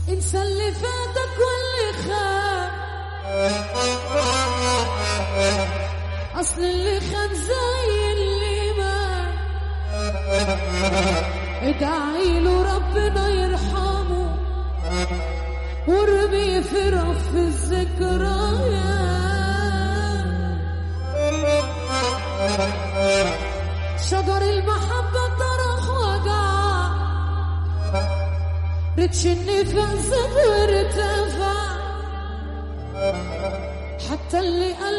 انسى اللي فاتك واللي خان اصل اللي خان زي اللي مات ادعي له ربنا يرحمه وارمي في رف الذكريات شجر المحبة طرح وجع ريتش النفاس وارتفع حتى اللي